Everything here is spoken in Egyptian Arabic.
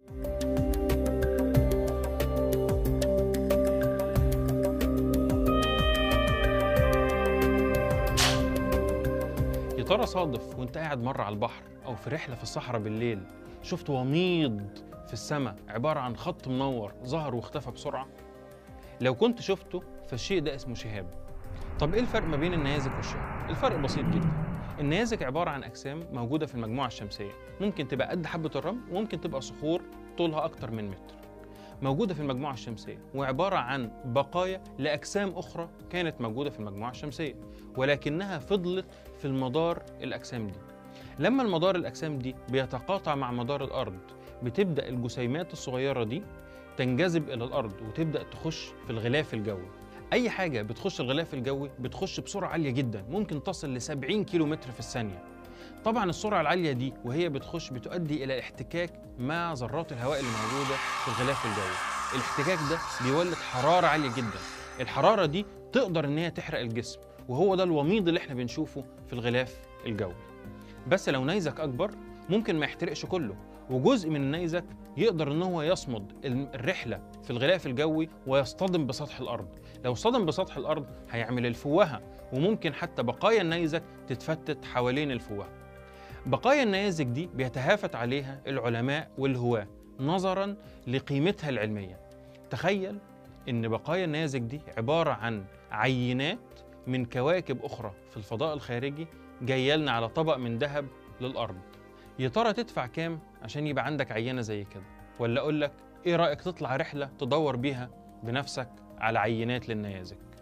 يا ترى صادف وانت قاعد مرة على البحر أو في رحلة في الصحراء بالليل شفت وميض في السماء عبارة عن خط منور ظهر واختفى بسرعة؟ لو كنت شفته فالشيء ده اسمه شهاب طب ايه الفرق ما بين النيازك والشهاب؟ الفرق بسيط جدا النيازك عبارة عن أجسام موجودة في المجموعة الشمسية ممكن تبقى قد حبة الرمل وممكن تبقى صخور طولها أكتر من متر موجودة في المجموعة الشمسية وعبارة عن بقايا لأجسام أخرى كانت موجودة في المجموعة الشمسية ولكنها فضلت في المدار الأجسام دي لما المدار الأجسام دي بيتقاطع مع مدار الأرض بتبدأ الجسيمات الصغيرة دي تنجذب إلى الأرض وتبدأ تخش في الغلاف الجوي أي حاجة بتخش الغلاف الجوي بتخش بسرعة عالية جدا ممكن تصل ل 70 كيلو متر في الثانية طبعا السرعة العالية دي وهي بتخش بتؤدي إلى احتكاك مع ذرات الهواء اللي موجودة في الغلاف الجوي الاحتكاك ده بيولد حرارة عالية جدا الحرارة دي تقدر إن هي تحرق الجسم وهو ده الوميض اللي احنا بنشوفه في الغلاف الجوي بس لو نيزك أكبر ممكن ما يحترقش كله وجزء من النيزك يقدر ان هو يصمد الرحله في الغلاف الجوي ويصطدم بسطح الارض لو صدم بسطح الارض هيعمل الفوهه وممكن حتى بقايا النيزك تتفتت حوالين الفوهه بقايا النيازك دي بيتهافت عليها العلماء والهواة نظرا لقيمتها العلمية تخيل ان بقايا النيازك دي عبارة عن عينات من كواكب أخرى في الفضاء الخارجي جاية لنا على طبق من ذهب للأرض يا ترى تدفع كام عشان يبقى عندك عينة زي كده ولا أقول لك إيه رأيك تطلع رحلة تدور بيها بنفسك على عينات للنيازك